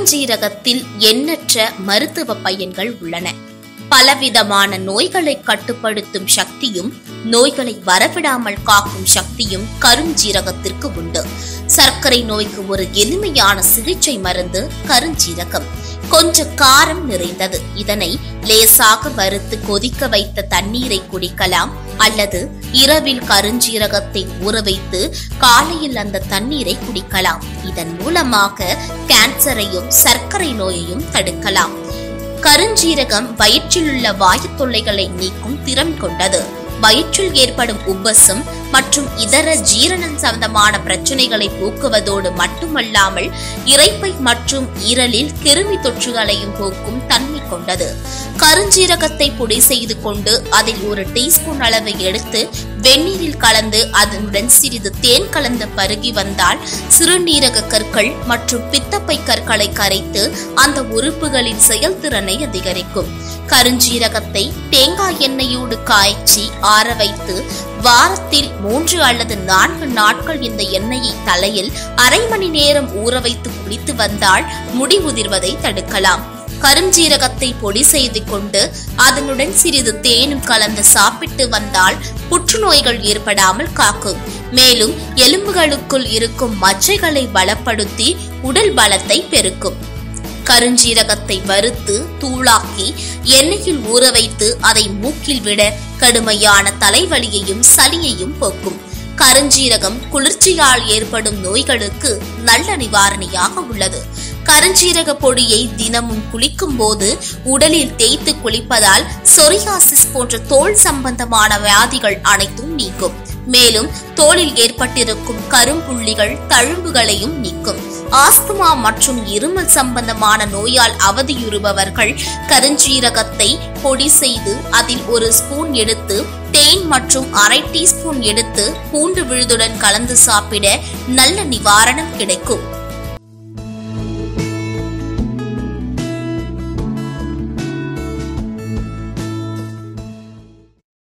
கருஞ்சீரகத்தில் எண்ணற்ற மருத்துவ பயன்கள் உள்ளன பலவிதமான நோய்களை கட்டுப்படுத்தும் சக்தியும் நோய்களை வரவிடாமல் காக்கும் சக்தியும் கருஞ்சீரகத்திற்கு உண்டு சர்க்கரை நோய்க்கு ஒரு எளிமையான சிகிச்சை மருந்து கருஞ்சீரகம் கொஞ்ச காரம் நிறைந்தது இதனை லேசாக வறுத்து கொதிக்க வைத்த தண்ணீரை குடிக்கலாம் அல்லது இரவில் கருஞ்சீரகத்தை ஊற வைத்து காலையில் அந்த தண்ணீரை குடிக்கலாம் இதன் மூலமாக கேன்சரையும் சர்க்கரை நோயையும் தடுக்கலாம் கருஞ்சீரகம் வயிற்றில் உள்ள வாயுத் தொல்லைகளை நீக்கும் திறன் கொண்டது வயிற்றில் ஏற்படும் உப்பசம் மற்றும் இதர ஜீரணம் சம்பந்தமான பிரச்சனைகளை போக்குவதோடு மட்டுமல்லாமல் இரைப்பை மற்றும் ஈரலில் கிருமி தொற்றுகளையும் போக்கும் தன்மை கொண்டது கருஞ்சீரகத்தை பொடி செய்து கொண்டு அதில் ஒரு டீஸ்பூன் அளவை எடுத்து வெந்நீரில் கலந்து அதனுடன் சிறிது தேன் கலந்து பருகி வந்தால் சிறுநீரக கற்கள் மற்றும் பித்தப்பை கற்களை கரைத்து அந்த உறுப்புகளின் செயல்திறனை அதிகரிக்கும் கருஞ்சீரகத்தை தேங்காய் எண்ணெயோடு காய்ச்சி ஆற வைத்து வாரத்தில் மூன்று அல்லது நான்கு நாட்கள் இந்த எண்ணெயை தலையில் அரை மணி நேரம் ஊற வைத்து குளித்து வந்தால் முடி உதிர்வதை தடுக்கலாம் கருஞ்சீரகத்தை பொடி செய்து கொண்டு அதனுடன் சிறிது தேனும் கலந்து சாப்பிட்டு வந்தால் புற்றுநோய்கள் ஏற்படாமல் காக்கும் மேலும் எலும்புகளுக்குள் இருக்கும் மச்சைகளை பலப்படுத்தி உடல் பலத்தை பெருக்கும் கருஞ்சீரகத்தை வறுத்து தூளாக்கி எண்ணெயில் ஊற வைத்து அதை மூக்கில் விட கடுமையான தலைவலியையும் சளியையும் போக்கும் கருஞ்சீரகம் குளிர்ச்சியால் ஏற்படும் நோய்களுக்கு நல்ல நிவாரணியாக உள்ளது கருஞ்சீரக பொடியை தினமும் குளிக்கும் போது உடலில் தேய்த்து குளிப்பதால் சொரியாசிஸ் போன்ற தோல் சம்பந்தமான வியாதிகள் அனைத்தும் நீக்கும் மேலும் தோலில் ஏற்பட்டிருக்கும் கரும்புள்ளிகள் தழும்புகளையும் நீக்கும் ஆஸ்துமா மற்றும் இருமல் சம்பந்தமான நோயால் அவதியுறுபவர்கள் கருஞ்சீரகத்தை பொடி செய்து அதில் ஒரு ஸ்பூன் எடுத்து தேன் மற்றும் அரை டீஸ்பூன் எடுத்து பூண்டு விழுதுடன் கலந்து சாப்பிட நல்ல நிவாரணம் கிடைக்கும்